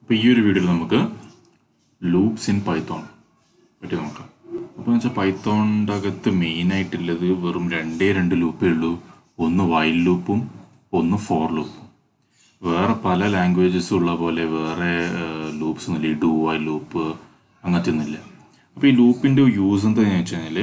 അപ്പോൾ ഈ ഒരു വീഡിയോയിൽ നമുക്ക് ലൂപ്സ് ഇൻ പൈത്തോൺ പറ്റി നോക്കാം അപ്പോൾ എന്ന് വെച്ചാൽ പൈത്തോണിൻ്റെ അകത്ത് മെയിനായിട്ടുള്ളത് വെറും രണ്ടേ രണ്ട് ലൂപ്പേ ഉള്ളൂ ഒന്ന് വൈൽ ലൂപ്പും ഒന്ന് ഫോർ ലൂപ്പും വേറെ പല ലാംഗ്വേജസും ഉള്ള പോലെ വേറെ ലൂപ്സ് ഒന്നുമില്ല ഈ ഡു വൈ ലൂപ്പ് അങ്ങനത്തെ ഒന്നുമില്ല അപ്പോൾ ഈ ലൂപ്പിൻ്റെ യൂസ് എന്താണെന്ന് വെച്ച് കഴിഞ്ഞാൽ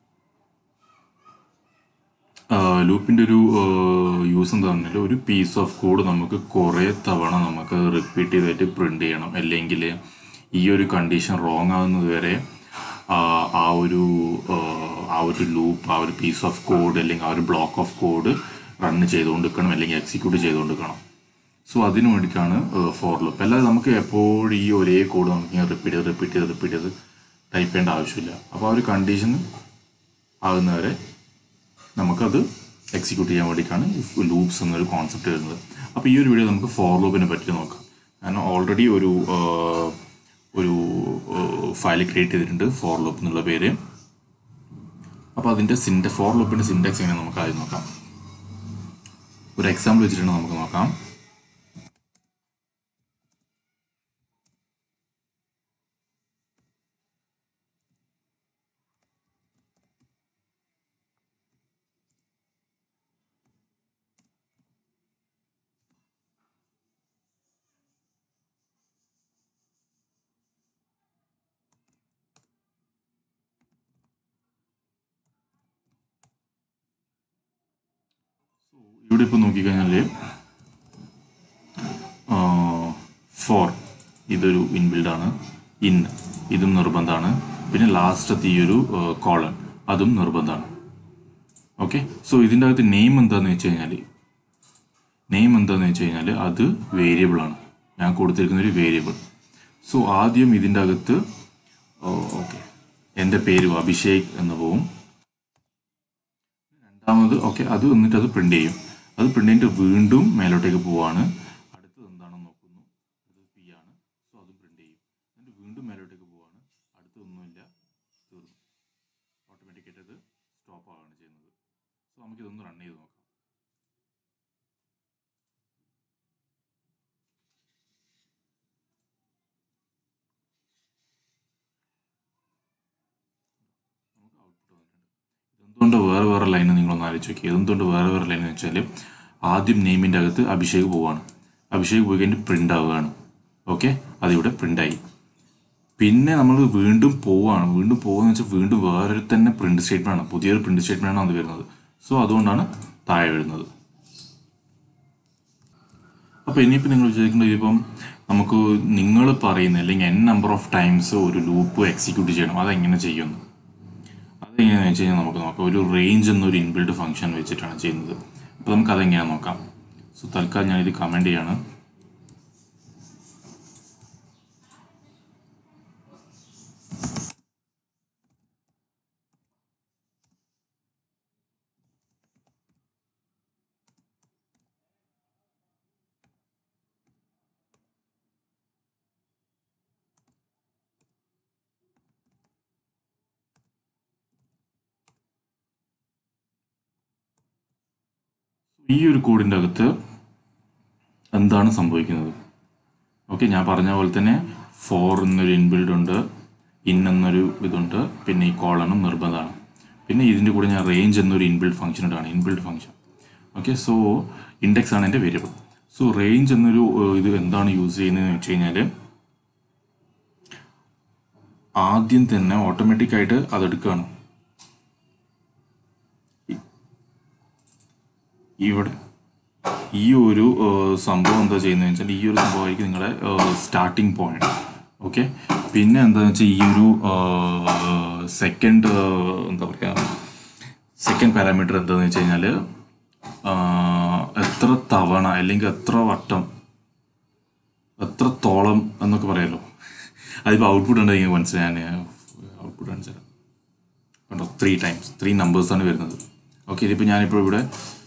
ലൂപ്പിൻ്റെ ഒരു യൂസ് എന്താ പറഞ്ഞാൽ ഒരു പീസ് ഓഫ് കോഡ് നമുക്ക് കുറേ തവണ നമുക്ക് റിപ്പീറ്റ് ചെയ്തിട്ട് പ്രിന്റ് ചെയ്യണം അല്ലെങ്കിൽ ഈ ഒരു കണ്ടീഷൻ റോങ് ആകുന്നത് വരെ ആ, ആ ഒരു ആ, ആ ഒരു ലൂപ്പ് ആ ഒരു പീസ് ഓഫ് കോഡ് അല്ലെങ്കിൽ ആ ഒരു ബ്ലോക്ക് ഓഫ് കോഡ് റൺ ചെയ്തുകൊണ്ടിരിക്കണം അല്ലെങ്കിൽ എക്സിക്യൂട്ട് ചെയ്തുകൊണ്ടിരിക്കണം സോ അതിന് വേണ്ടിയിട്ടാണ് ഫോർ ലൂപ്പ് അല്ലാതെ നമുക്ക് എപ്പോഴും ഈ ഒരേ കോഡ് നമുക്ക് ഇങ്ങനെ റിപ്പീറ്റ് ചെയ്ത് റിപ്പീറ്റ് ചെയ്ത് റിപ്പീറ്റ് ചെയ്ത് ടൈപ്പ് ചെയ്യേണ്ട ആവശ്യമില്ല അപ്പോൾ ആ ഒരു കണ്ടീഷൻ ആകുന്നവരെ നമുക്കത് എക്സിക്യൂട്ട് ചെയ്യാൻ വേണ്ടിയിട്ടാണ് ലൂപ്സ് എന്നൊരു കോൺസെപ്റ്റ് വരുന്നത് അപ്പോൾ ഈ ഒരു വീഡിയോ നമുക്ക് ഫോർ ലൂപ്പിനെ പറ്റി നോക്കാം കാരണം ഓൾറെഡി ഒരു ആ, ഒരു ഫയൽ ക്രിയേറ്റ് ചെയ്തിട്ടുണ്ട് ഫോർ ലൂപ്പ് എന്നുള്ള പേര് അപ്പോൾ അതിൻ്റെ സിൻഡ ഫോർ ലൂപ്പിൻ്റെ സിൻഡെക്സ് എങ്ങനെ നമുക്ക് ആദ്യം നോക്കാം ഒരു എക്സാമ്പിൾ വെച്ചിട്ടുണ്ട് നമുക്ക് നോക്കാം ഇവിടെ ഇപ്പോൾ നോക്കിക്കഴിഞ്ഞാൽ ഫോർ ഇതൊരു ഇൻബിൽഡാണ് ഇൻ ഇതും നിർബന്ധമാണ് പിന്നെ ലാസ്റ്റത്തെ ഈ ഒരു കോളൻ അതും നിർബന്ധമാണ് ഓക്കെ സോ ഇതിൻ്റെ അകത്ത് നെയിം എന്താണെന്ന് വെച്ച് കഴിഞ്ഞാൽ നെയിം എന്താണെന്ന് വെച്ച് കഴിഞ്ഞാൽ അത് വേരിയബിൾ ആണ് ഞാൻ കൊടുത്തിരിക്കുന്ന ഒരു വേരിയബിൾ സോ ആദ്യം ഇതിൻ്റെ അകത്ത് ഓക്കെ എൻ്റെ പേര് അഭിഷേക് എന്ന് പോവും രണ്ടാമത് ഓക്കെ അത് എന്നിട്ട് അത് പ്രിന്റ് ചെയ്യും അത് പ്രിന്റ് ചെയ്തിട്ട് വീണ്ടും മേലോട്ടേക്ക് പോവാണ് അടുത്തത് എന്താണെന്ന് നോക്കുന്നു അത് പി ആണ് സോ അതും പ്രിന്റ് ചെയ്യും എന്നിട്ട് വീണ്ടും മേലോട്ടേക്ക് പോവാണ് അടുത്തൊന്നുമില്ല തീർന്നു ഓട്ടോമാറ്റിക്കായിട്ട് അത് സ്റ്റോപ്പ് ആവുകയാണ് ചെയ്യുന്നത് സോ നമുക്കിതൊന്ന് റൺ ചെയ്ത് നോക്കാം നമുക്ക് ഔട്ട്പുട്ട് വന്നിട്ടുണ്ട് ഇതെന്തുകൊണ്ട് വേറെ വേറെ ലൈൻ നിങ്ങളൊന്ന് ആലോചിച്ച് നോക്കി ഇതെന്തുകൊണ്ട് വേറെ വേറെ ലൈൻ എന്ന് വെച്ചാൽ ആദ്യം നെയിമിൻ്റെ അകത്ത് അഭിഷേക് പോവാണ് അഭിഷേക് പോയി കഴിഞ്ഞിട്ട് പ്രിൻ്റ് ആവുകയാണ് ഓക്കെ അതിവിടെ പ്രിൻ്റ് ആയി പിന്നെ നമ്മൾ വീണ്ടും പോവാണ് വീണ്ടും പോകുന്ന വെച്ചാൽ വീണ്ടും വേറൊരു തന്നെ പ്രിന്റ് സ്റ്റേറ്റ്മെന്റ് ആണ് പുതിയൊരു പ്രിന്റ് സ്റ്റേറ്റ്മെന്റ് ആണ് അത് വരുന്നത് സോ അതുകൊണ്ടാണ് താഴെ വരുന്നത് അപ്പോൾ ഇനിയിപ്പോൾ നിങ്ങൾ വിചാരിക്കുന്നത് ഇപ്പം നമുക്ക് നിങ്ങൾ പറയുന്ന അല്ലെങ്കിൽ എൻ നമ്പർ ഓഫ് ടൈംസ് ഒരു ലൂപ്പ് എക്സിക്യൂട്ട് ചെയ്യണം അതെങ്ങനെ ചെയ്യുന്നു അതെങ്ങനെയാണെന്ന് വെച്ച് കഴിഞ്ഞാൽ നമുക്ക് നോക്കാം ഒരു റേഞ്ച് എന്നൊരു ഇൻബിൽഡ് ഫംഗ്ഷൻ വെച്ചിട്ടാണ് ചെയ്യുന്നത് അപ്പോൾ നമുക്ക് അതെങ്ങനെയാണെന്ന് നോക്കാം സോ തൽക്കാലം ഞാനിത് കമൻറ്റ് ചെയ്യാണ് ഈ ഒരു കോഡിൻ്റെ അകത്ത് എന്താണ് സംഭവിക്കുന്നത് ഓക്കെ ഞാൻ പറഞ്ഞ പോലെ തന്നെ ഫോർ എന്നൊരു ഇൻബിൽഡ് ഉണ്ട് ഇൻ എന്നൊരു ഇതുണ്ട് പിന്നെ ഈ കോളണും നിർബന്ധമാണ് പിന്നെ ഇതിൻ്റെ കൂടെ ഞാൻ റേഞ്ച് എന്നൊരു ഇൻബിൽഡ് ഫംഗ്ഷൻ ഇടാണ് inbuilt function okay so index ആണ് എൻ്റെ വേരിയബിൾ സോ റേഞ്ച് എന്നൊരു ഏഹ്, ഇത് എന്താണ് യൂസ് ചെയ്യുന്നതെന്ന് വെച്ച് കഴിഞ്ഞാൽ ആദ്യം തന്നെ ഓട്ടോമാറ്റിക്കായിട്ട് അതെടുക്കുകയാണ് ഇവിടെ ഈ ഒരു ഏഹ്, സംഭവം എന്താ ചെയ്യുന്നത് വെച്ചാൽ ഈ ഒരു സംഭവമായിരിക്കും നിങ്ങളുടെ സ്റ്റാർട്ടിങ് പോയിന്റ് ഓക്കെ പിന്നെ എന്താണെന്ന് വെച്ചാൽ ഈ ഒരു സെക്കൻഡ് എന്താ പറയുക സെക്കൻഡ് പാരാമീറ്റർ എന്താണെന്ന് വെച്ച് കഴിഞ്ഞാൽ എത്ര തവണ അല്ലെങ്കിൽ എത്ര വട്ടം എത്രത്തോളം എന്നൊക്കെ പറയാലോ അതിപ്പോൾ ഔട്ട്പുട്ട് ഉണ്ടെങ്കിൽ മനസ്സിലായി ഞാൻ ഔട്ട്പുട്ട് കാണിച്ചു തരാം കണ്ടോ ത്രീ ടൈംസ് ത്രീ നമ്പേഴ്സാണ് വരുന്നത് ഓക്കെ ഇതിപ്പോൾ ഞാനിപ്പോൾ ഇവിടെ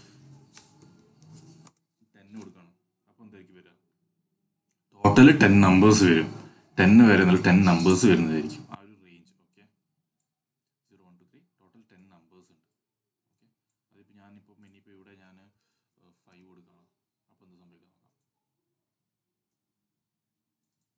ടെന്ന് കൊടുക്കണം അപ്പോൾ എന്തായിരിക്കും വരിക ടോട്ടൽ ടെൻ നമ്പേഴ്സ് വരും ടെന്ന് വരെ എന്നാൽ ടെൻ നമ്പേഴ്സ് വരുന്നതായിരിക്കും ആ ഒരു range okay zero one two three total ten numbers ഉണ്ട് ഓക്കെ അതിപ്പോൾ ഞാനിപ്പോൾ ഇനിയിപ്പോൾ ഇവിടെ ഞാൻ ഫൈവ് കൊടുക്കണം അപ്പോൾ എന്ത് സംഭവിക്കാം നോക്കാം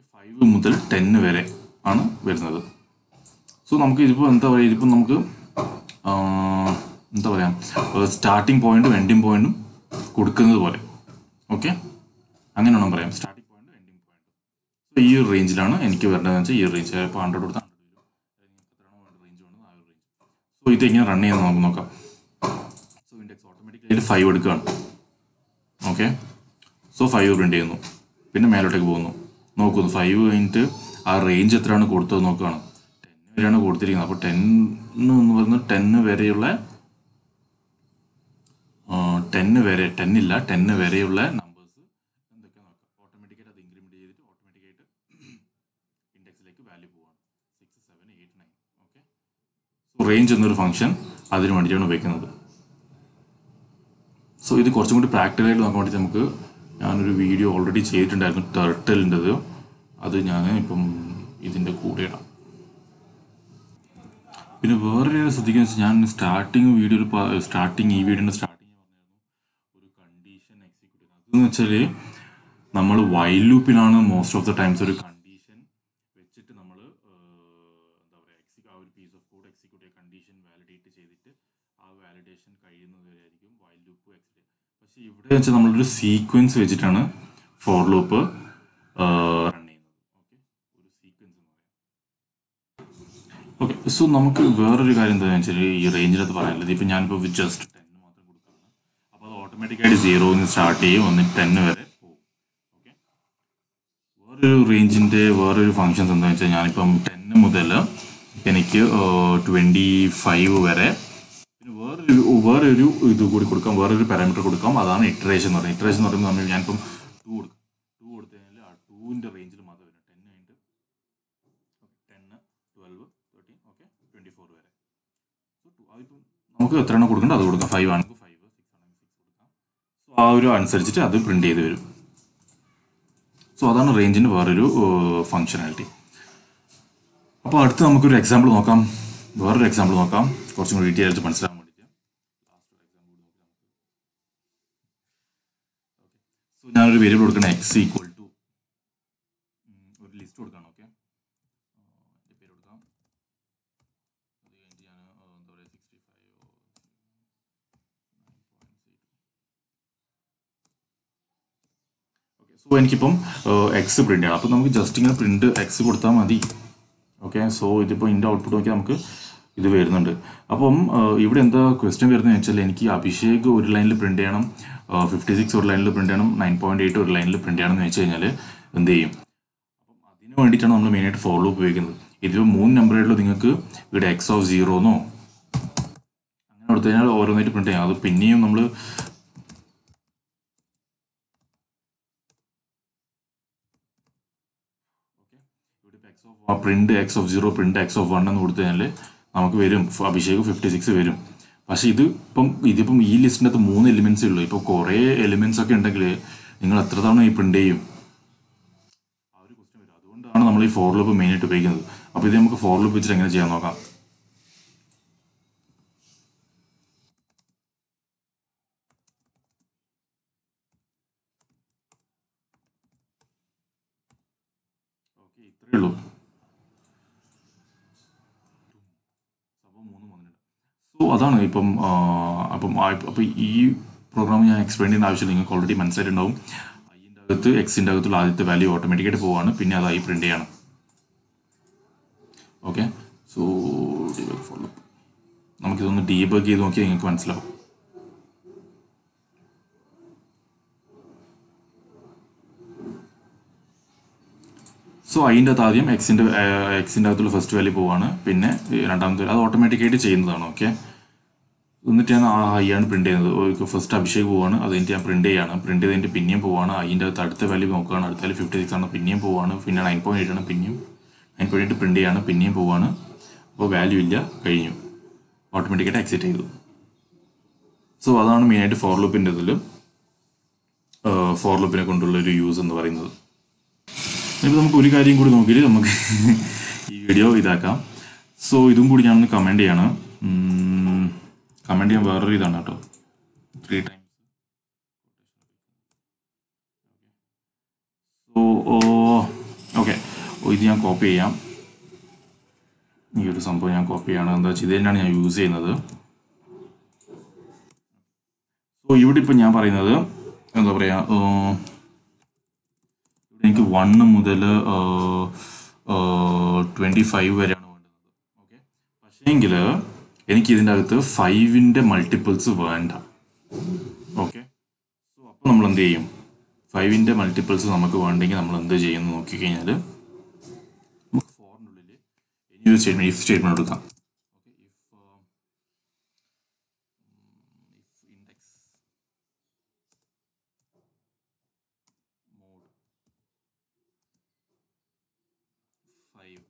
ഫൈവ് മുതൽ ടെന്ന് വരെ ആണ് വരുന്നത് സോ നമുക്ക് ഇതിപ്പോൾ എന്താ പറയുക ഇതിപ്പോൾ നമുക്ക് ആ, എന്താ പറയുക സ്റ്റാർട്ടിംഗ് പോയിന്റും എൻഡിങ് പോയിന്റും കൊടുക്കുന്നത് പോലെ ഓക്കെ അങ്ങനെ വേണം പറയാം starting point ending point so ഈ ഒരു റേഞ്ചിലാണ് എനിക്ക് വരേണ്ടതെന്ന് വെച്ചാൽ ഈ ഒരു റേഞ്ച് ഇപ്പോൾ ഹൺഡ്രഡ് കൊടുത്താൽ ഹൺഡ്രഡ് റേഞ്ച് വേണം ആ ഒരു റേഞ്ച് സോ ഇത് എങ്ങനെ റൺ ചെയ്യുന്നത് നമുക്ക് നോക്കാം സോ ഇൻഡെക്സ് ഓട്ടോമാറ്റിക്കലി ഫൈവ് എടുക്കുകയാണ് ഓക്കെ സോ ഫൈവ് പ്രിന്റ് ചെയ്യുന്നു പിന്നെ മേലോട്ടേക്ക് പോകുന്നു നോക്കുന്നു ഫൈവ് കഴിഞ്ഞിട്ട് ആ റേഞ്ച് എത്രയാണ് കൊടുത്തത് നോക്കുകയാണ് ടെൻ വരെയാണ് കൊടുത്തിരിക്കുന്നത് അപ്പോൾ ടെൻ എന്ന് പറയുന്നത് ടെന്ന് വരെയുള്ള ടെന്ന് വരെ ടെൻ ഇല്ല ടെന്ന് വരെയുള്ള നമ്പേഴ്സ് എന്തൊക്കെ നോക്കാം ഓട്ടോമാറ്റിക്കായിട്ട് അത് ഇൻക്രിമെന്റ് ചെയ്തിട്ട് ഓട്ടോമാറ്റിക്കായിട്ട് ഇൻഡെക്സിലേക്ക് വാല്യൂ പോവാണ് six seven eight nine okay so range എന്നൊരു ഫംഗ്ഷൻ അതിന് വേണ്ടിയിട്ടാണ് ഉപയോഗിക്കുന്നത് സോ ഇത് കുറച്ചും കൂടി പ്രാക്ടിക്കലായിട്ട് നോക്കാൻ വേണ്ടി നമുക്ക് ഞാനൊരു വീഡിയോ ഓൾറെഡി ചെയ്തിട്ടുണ്ടായിരുന്നു ടെർട്ടലിൻ്റെത് അത് ഞാൻ ഇപ്പം ഇതിൻ്റെ കൂടെ ഇടാം പിന്നെ വേറൊരു ശ്രദ്ധിക്കുന്ന വെച്ചാൽ ഞാൻ സ്റ്റാർട്ടിങ് വീഡിയോയിൽ സ്റ്റാർട്ടിങ് ഈ വീഡിയോൻ്റെ സ്റ്റാർട്ടിങ് പറഞ്ഞായിരുന്നു ഒരു കണ്ടീഷൻ എക്സിക്യൂട്ട് അതെന്ന് വെച്ചാൽ നമ്മൾ വൈൽ ലൂപ്പിലാണ് മോസ്റ്റ് ഓഫ് ദ ടൈംസ് ഒരു കണ്ടീഷൻ വെച്ചിട്ട് നമ്മൾ എന്താ പറയുക എക്സി ആ ഒരു പീസ് ഓഫ് കോഡ് എക്സിക്യൂട്ട് ചെയ്യുക കണ്ടീഷൻ വാലിഡേറ്റ് ചെയ്തിട്ട് ആ വാലിഡേഷൻ കഴിയുന്നത് വരെ ആയിരിക്കും വൈൽ ലൂപ്പ് എക്സിക്യൂട്ട് പക്ഷേ ഇവിടെ വെച്ചാൽ നമ്മളൊരു സീക്വൻസ് വെച്ചിട്ടാണ് ഫോർ ലൂപ്പ് റൺ ചെയ്യുന്നത് ഓക്കെ ഒരു സീക്വൻസ് എന്ന് പറയാം ഓക്കെ സോ നമുക്ക് വേറൊരു കാര്യം എന്താണെന്ന് വെച്ചാൽ ഈ റേഞ്ചിനകത്ത് പറയാനുള്ളത് ഇപ്പം ഞാനിപ്പോൾ ജസ്റ്റ് ടെൻ മാത്രം കൊടുക്കുകയാണ് അപ്പോൾ അത് ഓട്ടോമാറ്റിക്കായിട്ട് സീറോയിൽ നിന്ന് സ്റ്റാർട്ട് ചെയ്യും എന്നിട്ട് ടെന്ന് വരെ പോകും ഓക്കെ വേറൊരു റേഞ്ചിൻ്റെ വേറൊരു ഫങ്ഷൻസ് എന്താണെന്ന് വെച്ചാൽ ഞാനിപ്പം ടെന്ന് മുതൽ എനിക്ക് ട്വൻറ്റി ഫൈവ് വരെ പിന്നെ വേറൊരു വേറൊരു ഇത് കൂടി കൊടുക്കാം വേറൊരു പാരാമീറ്റർ കൊടുക്കാം അതാണ് ഇറ്ററേഷൻ എന്ന് പറയുന്നത് ഇറ്ററേഷൻ എന്ന് പറയുമ്പോൾ നമ്മൾ ഞാനിപ്പം ടു കൊടുക്കാം ടു കൊടുത്തു കഴിഞ്ഞാൽ ആ ടൂവിൻ്റെ റേഞ്ചിൽ മാത്രം വരും ടെൻ കഴിഞ്ഞിട്ട് ടെന്ന് twelve thirteen okay twenty four വരെ സോ ടു അതിപ്പം നമുക്ക് എത്രയാണ് കൊടുക്കേണ്ടത് അത് കൊടുക്കാം ഫൈവ് ആണെങ്കിൽ ഫൈവ് സിക്സ് ആണെങ്കിൽ സിക്സ് കൊടുക്കാം സോ ആ ഒരു അനുസരിച്ചിട്ട് അത് പ്രിന്റ് ചെയ്ത് വരും സോ അതാണ് റേഞ്ചിൻ്റെ വേറൊരു ഫങ്ഷനാലിറ്റി അപ്പോൾ അടുത്ത് നമുക്കൊരു എക്സാമ്പിൾ നോക്കാം വേറൊരു എക്സാമ്പിൾ നോക്കാം കുറച്ചും കൂടി ഡീറ്റെയിൽ ആയിട്ട് മനസ്സിലാക്കാൻ വേണ്ടിയിട്ട് സോ ഞാനൊരു വേരിയബിൾ കൊടുക്കണം എക്സ് ഈക്വൽ ടു ഒരു ലിസ്റ്റ് കൊടുക്കണം ഓക്കെ എൻ്റെ പേര് കൊടുക്കാം അത് കഴിഞ്ഞിട്ട് ഞാൻ എന്താ പറയുക സിക്സ്റ്റി ഫൈവ് ഓക്കെ സോ എനിക്കിപ്പം എക്സ് പ്രിന്റ് ചെയ്യണം അപ്പം നമുക്ക് ജസ്റ്റ് ഇങ്ങനെ പ്രിന്റ് എക്സ് കൊടുത്താൽ മതി ഓക്കെ സോ ഇതിപ്പോൾ ഇതിൻ്റെ ഔട്ട്പുട്ട് നോക്കിയാൽ നമുക്ക് ഇത് വരുന്നുണ്ട് അപ്പം ഏഹ്, ഇവിടെ എന്താ ക്വസ്റ്റ്യൻ വരുന്നത് വെച്ചാൽ എനിക്ക് അഭിഷേക് ഒരു ലൈനിൽ പ്രിന്റ് ചെയ്യണം ഫിഫ്റ്റി സിക്സ് ഒരു ലൈനിൽ പ്രിന്റ് ചെയ്യണം നയൻ പോയിന്റ് എയ്റ്റ് ഒരു ലൈനിൽ പ്രിന്റ് ചെയ്യണം എന്ന് വെച്ച് കഴിഞ്ഞാൽ എന്ത് ചെയ്യും അപ്പം അതിന് വേണ്ടിയിട്ടാണ് നമ്മൾ മെയിനായിട്ട് ഫോളോ ഉപയോഗിക്കുന്നത് ഇതിപ്പോൾ മൂന്ന് നമ്പറായിട്ടുള്ള നിങ്ങൾക്ക് ഇവിടെ എക്സ് ഓഫ് സീറോ എന്നോ അങ്ങനെ കൊടുത്തു കഴിഞ്ഞാൽ ഓരോന്നായിട്ട് പ്രിന്റ് ചെയ്യാം അത് പിന്നെയും നമ്മൾ ഇവിടെ x of print x of zero print x of one എന്ന് കൊടുത്തു കഴിഞ്ഞാൽ നമുക്ക് വരും ഫ- അഭിഷേക് ഫിഫ്റ്റി സിക്സ് വരും പക്ഷെ ഇത് ഇപ്പം ഇതിപ്പം ഈ ലിസ്റ്റിൻ്റെ അകത്ത് മൂന്ന് എലിമെന്റ്സേ ഉള്ളൂ ഇപ്പോൾ കുറേ എലിമെന്റ്സ് ഒക്കെ ഉണ്ടെങ്കിൽ നിങ്ങൾ എത്ര തവണ ഈ പ്രിന്റ് ചെയ്യും ആ ഒരു ക്വസ്റ്റ്യൻ വരും അതുകൊണ്ടാണ് നമ്മൾ ഈ ഫോർ ലൂപ്പ് മെയിനായിട്ട് ഉപയോഗിക്കുന്നത് അപ്പോൾ ഇത് നമുക്ക് ഫോർ ലൂപ്പ് വെച്ചിട്ട് എങ്ങനെ ചെയ്യാൻ നോക്കാം ഓക്കെ ഇത്രയേ ഉള്ളൂ സംഭവം മൂന്ന് വന്നിട്ടുണ്ട് സോ അതാണ് ഇപ്പം ആ, അപ്പം ആ- അപ്പം ഈ പ്രോഗ്രാം ഞാൻ എക്സ്പ്ലെയിൻ ചെയ്യേണ്ട ആവശ്യമില്ല നിങ്ങൾക്ക് ഓൾറെഡി മനസ്സിലായിട്ടുണ്ടാവും ഐൻ്റെ അകത്ത് എക്സിൻ്റെ അകത്തുള്ള ആദ്യത്തെ വാല്യൂ ഓട്ടോമാറ്റിക്കായിട്ട് പോവാണ് പിന്നെ അത് ഐ പ്രിന്റ് ചെയ്യണം ഓക്കെ സോ ഡീബഗ് ഫോളോ നമുക്കിതൊന്ന് ഡീബഗ് ചെയ്ത് നോക്കിയാൽ നിങ്ങൾക്ക് മനസ്സിലാവും സോ അതിൻ്റെ അകത്ത് ആദ്യം എക്സിൻ്റെ എക്സിൻ്റെ അകത്തുള്ള ഫസ്റ്റ് വാല്യൂ പോവാണ് പിന്നെ ഈ രണ്ടാമത്തെ അത് ഓട്ടോമാറ്റിക്കായിട്ട് ചെയ്യുന്നതാണ് ഓക്കെ എന്നിട്ട് ഞാൻ ആ ഐ ആണ് പ്രിന്റ് ചെയ്യുന്നത് ഫസ്റ്റ് അഭിഷേക് പോവാണ് അത് കഴിഞ്ഞിട്ട് ഞാൻ പ്രിന്റ് ചെയ്യാണ് പ്രിന്റ് ചെയ്തിട്ട് പിന്നെയും പോവാണ് അതിൻ്റെ അകത്ത് അടുത്ത വാല്യൂ നോക്കുകയാണ് അടുത്ത വാല്യൂ ഫിഫ്റ്റി സിക്സ് ആണ് പിന്നെയും പോവാണ് പിന്നെ നയൻ പോയിന്റ് എയ്റ്റ് ആണ് പിന്നെയും നയൻ പോയിന്റ് എയ്റ്റ് പ്രിന്റ് ചെയ്യാണ് പിന്നെയും പോവാണ് അപ്പോൾ വാല്യൂ ഇല്ല കഴിഞ്ഞു ഓട്ടോമാറ്റിക്കായിട്ട് എക്സിറ്റ് ചെയ്തു സോ അതാണ് മെയിനായിട്ട് ഫോർ ലൂപ്പിൻ്റെ ഇതിൽ ഫോർ ലൂപ്പിനെ കൊണ്ടുള്ള ഒരു യൂസ് എന്ന് പറയുന്നത് ഇനിയിപ്പോൾ നമുക്ക് ഒരു കാര്യം കൂടി നോക്കിയിട്ട് നമുക്ക് ഈ വീഡിയോ ഇതാക്കാം സോ ഇതും കൂടി ഞാനൊന്ന് കമൻറ്റ് ചെയ്യാണ് കമൻറ്റ് ചെയ്യാൻ വേറൊരു ഇതാണ് കേട്ടോ ത്രീ ടൈംസ് സോ ഓക്കെ ഇത് ഞാൻ കോപ്പി ചെയ്യാം ഈ ഒരു സംഭവം ഞാൻ കോപ്പി ചെയ്യണം എന്താ വെച്ചാൽ ഇത് തന്നെയാണ് ഞാൻ യൂസ് ചെയ്യുന്നത് സോ ഇവിടെ ഇപ്പം ഞാൻ പറയുന്നത് എന്താ പറയുക എനിക്ക് വണ്ണ് മുതൽ ട്വൻറ്റി ഫൈവ് വരെയാണ് വേണ്ടത് ഓക്കെ പക്ഷേങ്കിൽ എനിക്ക് ഇതിൻ്റെ അകത്ത് ഫൈവിൻ്റെ മൾട്ടിപ്പിൾസ് വേണ്ട ഓക്കെ സോ അപ്പോൾ നമ്മൾ എന്ത് ചെയ്യും ഫൈവിൻ്റെ മൾട്ടിപ്പിൾസ് നമുക്ക് വേണ്ടെങ്കിൽ നമ്മൾ എന്ത് ചെയ്യുമെന്ന് നോക്കിക്കഴിഞ്ഞാൽ നമുക്ക് ഫോറിനുള്ളിൽ ഇനി ഒരു സ്റ്റേറ്റ്മെൻറ്റ് ഇഫ് സ്റ്റേറ്റ്മെൻറ്റ് എടുക്കാം okay if if index mod five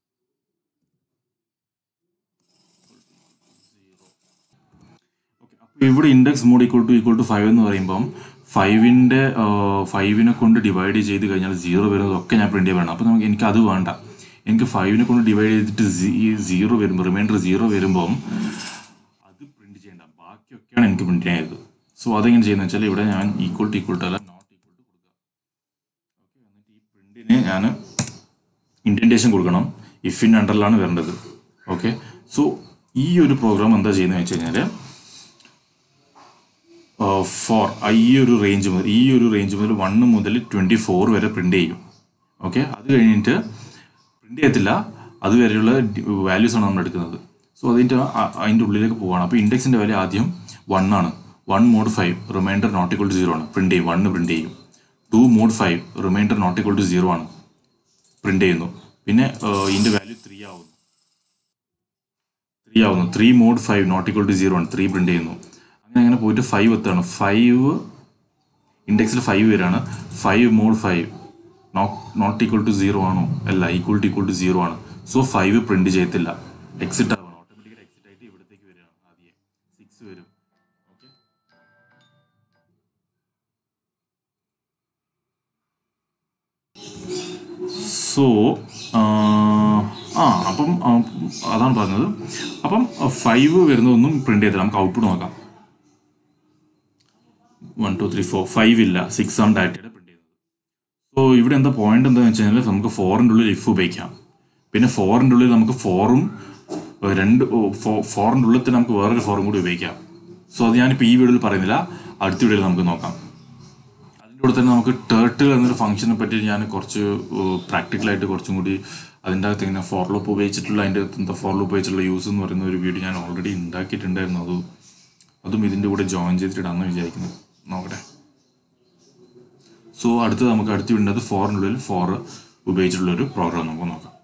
okay അപ്പോൾ ഇവിടെ index mod equal to equal to five എന്ന് പറയുമ്പം ഫൈവിൻ്റെ ഫൈവിനെ കൊണ്ട് ഡിവൈഡ് ചെയ്ത് കഴിഞ്ഞാൽ സീറോ വരുന്നതൊക്കെ ഞാൻ പ്രിന്റ് ചെയ്യാൻ വേണം അപ്പോൾ നമുക്ക് എനിക്ക് അത് വേണ്ട എനിക്ക് ഫൈവിനെ കൊണ്ട് ഡിവൈഡ് ചെയ്തിട്ട് സീറോ വരുമ്പോൾ റിമൈൻഡർ സീറോ വരുമ്പം അത് പ്രിന്റ് ചെയ്യണ്ട ബാക്കിയൊക്കെയാണ് എനിക്ക് പ്രിന്റ് ചെയ്യേണ്ടത് സോ അതെങ്ങനെ ചെയ്യുന്നത് വെച്ചാൽ ഇവിടെ ഞാൻ ഈക്വൽ ടു ഈക്വൽ ടു അല്ല നോട്ട് ഈക്വൽ ടു കൊടുക്കുക ഓക്കെ എന്നിട്ട് ഈ പ്രിന്റിന് ഞാൻ ഇൻഡൻറ്റേഷൻ കൊടുക്കണം ഇഫിൻ അണ്ടറിലാണ് വരേണ്ടത് ഓക്കെ സോ ഈ ഒരു പ്രോഗ്രാം എന്താ ചെയ്യുന്നത് വെച്ച് കഴിഞ്ഞാൽ ഫോർ ഈ ഒരു റേഞ്ച് മുതൽ ഈ ഒരു റേഞ്ച് മുതൽ വണ്ണ് മുതൽ ട്വൻറ്റി ഫോർ വരെ പ്രിന്റ് ചെയ്യും ഓക്കെ അത് കഴിഞ്ഞിട്ട് പ്രിന്റ് ചെയ്യത്തില്ല അതുവരെയുള്ള വാല്യൂസ് ആണ് നമ്മൾ എടുക്കുന്നത് സോ അതിൻ്റെ അ- അതിൻ്റെ ഉള്ളിലേക്ക് പോവാണ് അപ്പോൾ ഇൻഡെക്സിൻ്റെ വാല്യൂ ആദ്യം വൺ ആണ് one mod five remainder not equal to zero ആണ് പ്രിന്റ് ചെയ്യും വണ്ണ് പ്രിന്റ് ചെയ്യും two mod five remainder not equal to zero ആണ് പ്രിന്റ് ചെയ്യുന്നു പിന്നെ ഇതിൻ്റെ വാല്യൂ ത്രീ ആവുന്നു ത്രീ ആവുന്നു three mod five not equal to zero ആണ് ത്രീ പ്രിന്റ് ചെയ്യുന്നു അങ്ങനെ അങ്ങനെ പോയിട്ട് ഫൈവ് എത്താണ് ഫൈവ് ഇൻഡെക്സിൽ ഫൈവ് വരാണ് five mod five not not equal to zero ആണോ അല്ല equal to equal to zero ആണ് സോ ഫൈവ് പ്രിന്റ് ചെയ്യത്തില്ല എക്സിറ്റ് ആവണം ഓട്ടോമാറ്റിക്കലി എക്സിറ്റ് ആയിട്ട് ഇവിടത്തേക്ക് വരികയാണ് ആദ്യം സിക്സ് വരും ഓക്കെ സോ ആ അപ്പം ആ, അതാണ് പറഞ്ഞത് അപ്പം ഫൈവ് വരുന്നതൊന്നും പ്രിന്റ് ചെയ്തില്ല നമുക്ക് ഔട്ട്പുട്ട് നോക്കാം one two three four five ഇല്ല സിക്സ് ആണ് ഡാറ്റയുടെ പ്രിന്റ് ചെയ്യുന്നത് സോ ഇവിടെ എന്താ പോയിന്റ് എന്താണെന്ന് വെച്ച് കഴിഞ്ഞാൽ നമുക്ക് ഫോറിൻ്റെ ഉള്ളിൽ ഇഫ് ഉപയോഗിക്കാം പിന്നെ ഫോറിൻ്റെ ഉള്ളിൽ നമുക്ക് ഫോറും ഏഹ്, രണ്ട് ഫോറിൻ്റെ ഉള്ളിൽ തന്നെ നമുക്ക് വേറൊരു ഫോറും കൂടി ഉപയോഗിക്കാം സോ അത് ഞാനിപ്പോൾ ഈ വീഡിയോയിൽ പറയുന്നില്ല അടുത്ത വീഡിയോയിൽ നമുക്ക് നോക്കാം അതിൻ്റെ കൂടെ തന്നെ നമുക്ക് ടേർട്ടിൽ എന്നൊരു ഫംഗ്ഷനെ പറ്റി ഞാൻ കുറച്ച് പ്രാക്ടിക്കലായിട്ട് കുറച്ചും കൂടി അതിൻ്റെ അകത്ത് ഇങ്ങനെ ഫോർലോപ്പ് ഉപയോഗിച്ചിട്ടുള്ള അതിൻ്റെ അകത്ത് എന്താ ഫോർലോപ്പ് ഉപയോഗിച്ചിട്ടുള്ള യൂസ് എന്ന് പറയുന്ന ഒരു വീഡിയോ ഞാൻ ഓൾറെഡി ഉണ്ടാക്കിയിട്ടുണ്ടായിരുന്നു അത് അതും ഇതിൻ്റെ കൂടെ ജോയിൻ ചെയ്തിട്ടാണെന്ന് വിചാരിക്കുന്നത് നോക്കട്ടെ സോ അടുത്ത് നമുക്ക് അടുത്ത് വേണ്ടത് ഫോറിനുള്ളിൽ ഫോർ ഉപയോഗിച്ചിട്ടുള്ള ഒരു പ്രോഗ്രാം നമുക്ക് നോക്കാം